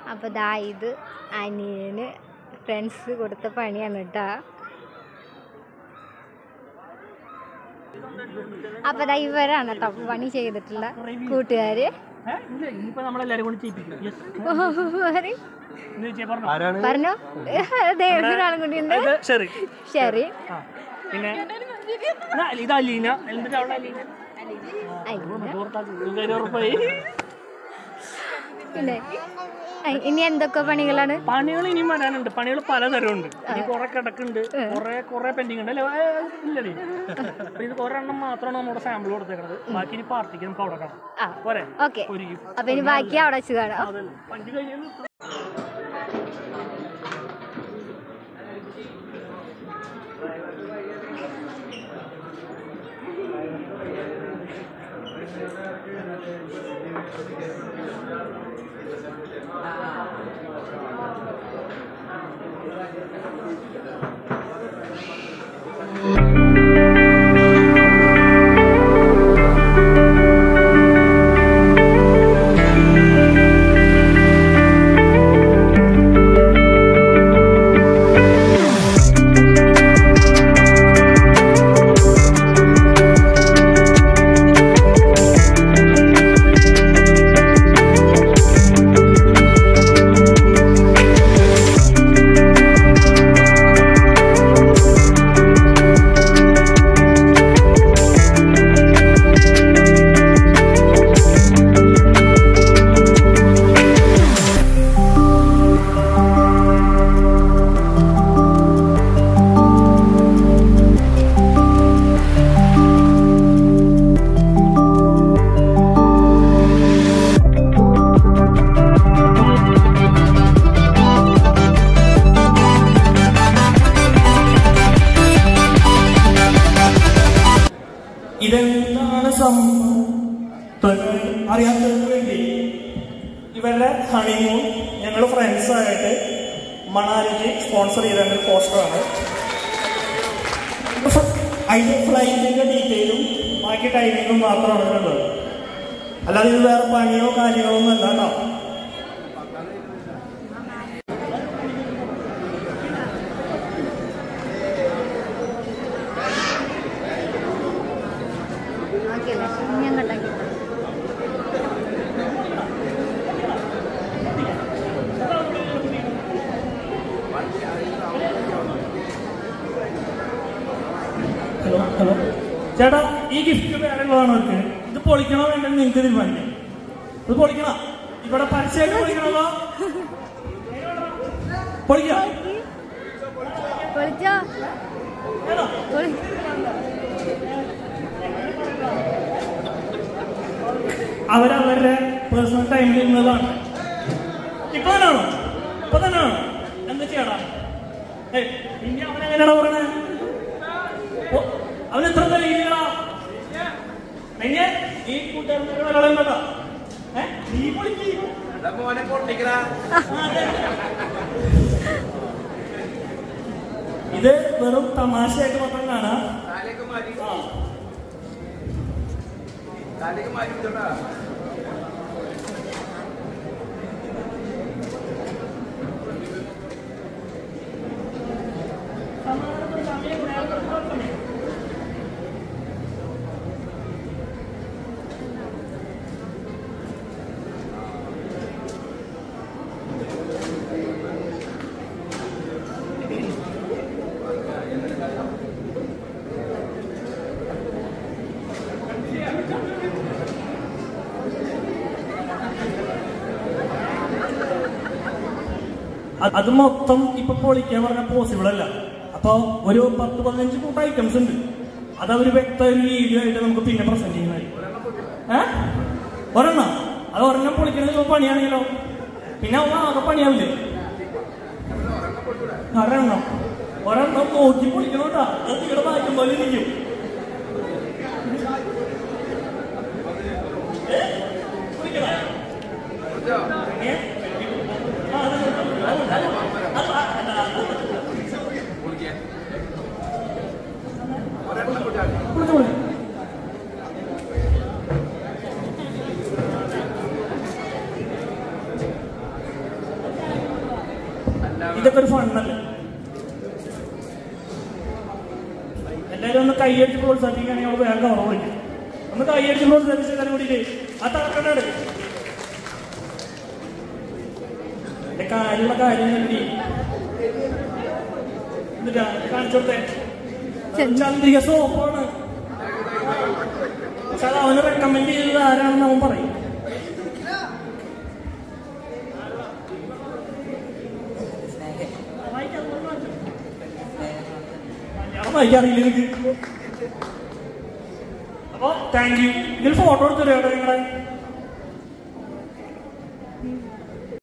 അപ്പോൾ ദാ ഇത് അനിയന് ഫ്രണ്ട്സ് കൊടുത്ത പണിയാണ് കേട്ടോ അപ്പോൾ ദാ ഇവരാണ് കേട്ടോ പണി ചെയ്തിട്ടുള്ള കൂട്ടുകാർ ഇനിയിപ്പോ നമ്മളെല്ലാരും കൂടി ചെയ്യിപ്പിക്കും Yes. എന്ന് വെച്ചാ പറഞ്ഞോ. ആരാണ് പറഞ്ഞോ ദേ ഒരാളും കൂടി ഉണ്ട് ഇത് ശരി ശരി ആ പിന്നെ ഇതാ, ഇത് അലീന എന്നിട്ട് അവിടെ അലീന അല്ല ഇത് ഉറപ്പായി പിന്നെ ഐ, ഇനി എന്തൊക്കെ പണികളാണ് പണികൾ ഇനിയും വരാനുണ്ട് പണികൾ പലതരം ഉണ്ട് ഇനി കുറെ കിടക്കുണ്ട് കുറെ കുറെ പെൻഡിങ് ഉണ്ട് അല്ലേ ഏ, ഇല്ലടി അപ്പൊ ഇത് ഒരെണ്ണം മാത്രമാണ് നമ്മുടെ സാമ്പിൾ കൊടുത്തേക്കണത് ബാക്കി ഇനി പാർട്ടിക്ക് നമുക്ക് അവിടെ കാണാം ആ പോരെ ഓക്കെ ഒരു അപ്പൊ ഇനി ബാക്കി അവിടെ വെച്ച് കാണാം അതല്ല പഞ്ച് കഴിഞ്ഞാൽ ഇതെന്താണ് സംഭവം അറിയാത്തവർക്ക് വേണ്ടി ഇവരുടെ ഹണിമൂൺ ഞങ്ങൾ ഫ്രണ്ട്സ് ആയിട്ട് മണാലിക്ക് സ്പോൺസർ ചെയ്ത ഒരു പോസ്റ്ററാണ് അതിന്റെ ഫ്ലൈറ്റിന്റെ ഡീറ്റെയിലും ബാക്കി ടൈമിങ്ങും മാത്രമാണ് കണ്ടത് അല്ലാതെ ഇത് വേറെ പണിയോ കാര്യങ്ങളോ ഒന്നും അല്ല കേട്ടോ ഓക്കെ ഞാൻ കണ്ടാക്കി ഹലോ ഹലോ ചേട്ടാ ഈ ഗിഫ്റ്റ് വേറെ ഉള്ളതാണ് അവർക്ക് ഇത് പൊളിക്കണോ വേണ്ടെന്ന് നിങ്ങൾക്ക് തീരുമാനിക്കാം ഇത് പൊളിക്കണോ ഇവിടെ പരസ്യമായിട്ട് പൊളിക്കണോ പൊളിക്കാം പൊളിച്ചോ ഏതാ? പൊളി അവരവരുടെ പേഴ്സണൽ ടൈമിൽ ഇരുന്നതാണ് ഇപ്പൊ തന്നെയാണോ ഇപ്പൊ തന്നെയാണോ എന്താ ചെയ്യടാ ഏയ് ഇനി അവൻ എങ്ങനെയാണോ പറയണേ ഓ, അവൻ എത്ര തലയിലാ എങ്ങനെ ഈ കൂട്ടുകാരുടെ എന്താ ഏ നീ പൊളിക്ക് ഇത് വെറും തമാശയായിട്ട് മാത്രം കാണാം ആ. അത് അത് മൊത്തം ഇപ്പൊ പൊളിക്കാൻ പറഞ്ഞ പോസിബിൾ അല്ല അപ്പൊ ഒരു പത്ത് പതിനഞ്ച് കൂട്ടം ഐറ്റംസ് ഉണ്ട് അത് അവര് വ്യക്ത ഒരു വീഡിയോ ആയിട്ട് നമുക്ക് പിന്നെ പ്രസന്റ് ചെയ്യുന്നതായിരിക്കും ഏ ഒരെണ്ണം അത് ഒരെണ്ണം പൊളിക്കണത് ഇപ്പൊ പണിയാണെങ്കിലോ പിന്നെ അവ ആകെ പണിയാവില്ലേ ഒരെണ്ണം ഒരെണ്ണം നോക്കി പൊളിക്കണോട്ടാ അത് നിങ്ങളുടെ വായിക്കും പോലെ ഇരിക്കും ഏ? പൊളിക്കണോ? ഏ? ആ, അത് അത് അത് അത് അത് അത് പൊളിച്ചു പൊളിച്ചു ഇതൊക്കെ ഒരു ഫണ്ണല്ലേ എല്ലാവരും ഒന്ന് കൈയടിച്ച് പ്രോത്സാഹിപ്പിക്കുകയാണെങ്കിൽ അവൾ വേഗം കവർ വിളിക്കും ഒന്ന് കൈയടിച്ച് പ്രോത്സാഹിപ്പിച്ച് എല്ലാവരും കൂടിയിട്ട് ആ തറക്കണ്ടാണ് എന്റെ കാര്യമുള്ള കാര്യം കണ്ടി എന്നിട്ടാ കാണിച്ചോട്ടെ ചന്ദ്രിക സോപ്പാണ് പക്ഷെ അത് അവന് റെക്കമെൻഡ് ചെയ്തത് ആരാണെന്ന് അവൻ പറയും മലയാളം വായിക്കാറില്ല എനിക്ക് അപ്പൊ താങ്ക് യു ഇതിൽ ഫോട്ടോ എടുത്തോ നിങ്ങളെ